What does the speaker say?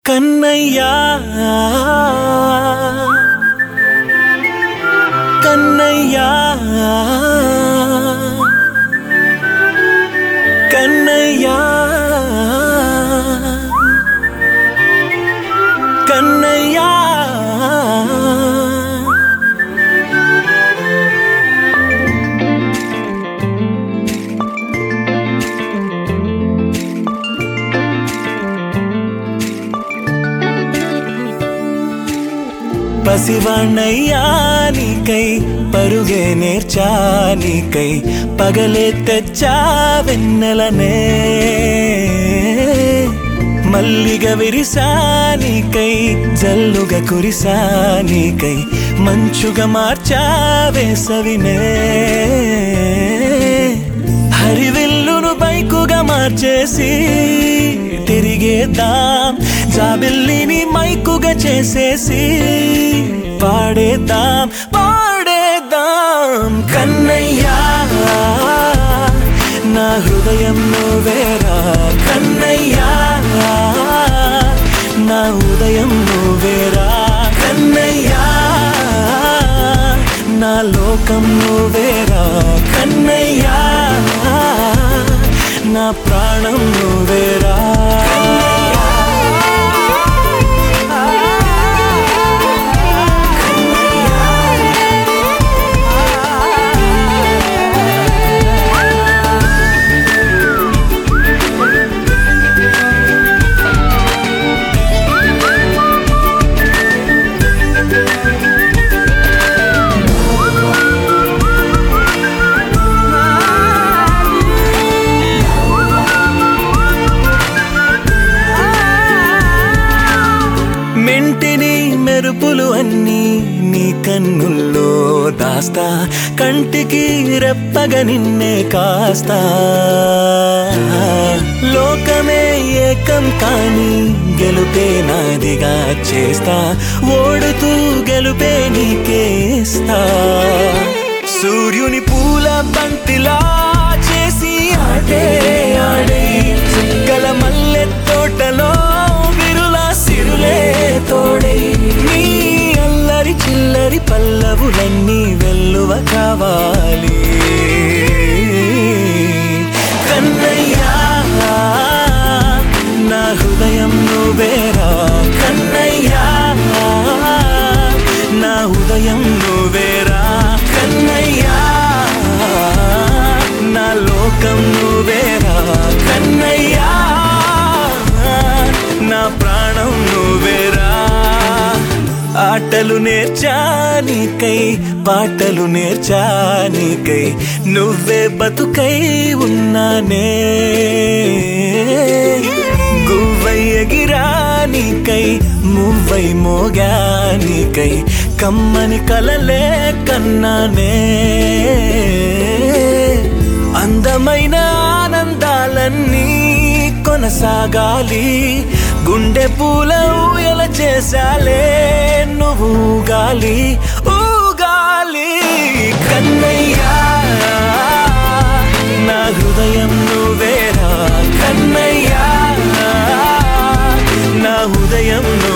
కన్నయ్యా కన్నయ్యా కన్నయ్యా కన్నయ్యా పసివాణ్ణయ్యా నీకై పరుగే నేర్చా నీకై పగలే తెచ్చా వెన్నెలనే మల్లిగ విరిసా నీకై జల్లుగా కురిసా నీకై మంచుగా మార్చా వేసవినే హరివిల్లును బైకుగా మార్చేసి తిరిగేద్దాం జాబిల్లిని మైకుగా చేసేసి పాడేద్దాం పాడేద్దాం కన్నయ్యా నా హృదయం నువ్వేరా కన్నయ్యా నా ఉదయం నువ్వేరా కన్నయ్యా నా లోకం నువ్వేరా కన్నయ్యా నా ప్రాణం నువ్వేరా మెంటిని మెరుపులు అన్నీ నీ కన్నుల్లో దాస్తా కంటికి రెప్పగా నిన్నే కాస్తా లోకమే ఏకం కాని గెలుపే నాదిగా చేస్తా ఓడుతూ గెలుపే నీకేస్తా సూర్యుని పూల బంతిలా చేసి ఆడే ఆడే చుక్కల మల్లె తోటలో విరుల సిరులే తోడే నీ అల్లరి చిల్లరి పల్లవులన్నీ వెల్లువ కావాలి కన్నయ్యా నా హృదయం నువ్వేరా కన్నయ్యా నా ఉదయం నువ్వేరా కన్నయ్యా నా లోకం నువ్వేరా కన్నయ్యా నా ప్రాణం నువ్వేరా ఆటలు నేర్చానికై పాటలు నేర్చానికై నువ్వే బతుకై ఉన్నానే గువ్వై ఎగిరానికై మువ్వై మోగానికై కమ్మని కలలే కన్నానే అందమైన ఆనందాలన్నీ కొనసాగాలి గుండె పూల ఊయల చేశాలే నువ్వు గాలి ఊగాలి కన్నయ్యా నా హృదయం నువ్వేరా కన్నయ్యా నా హృదయం నువ్వు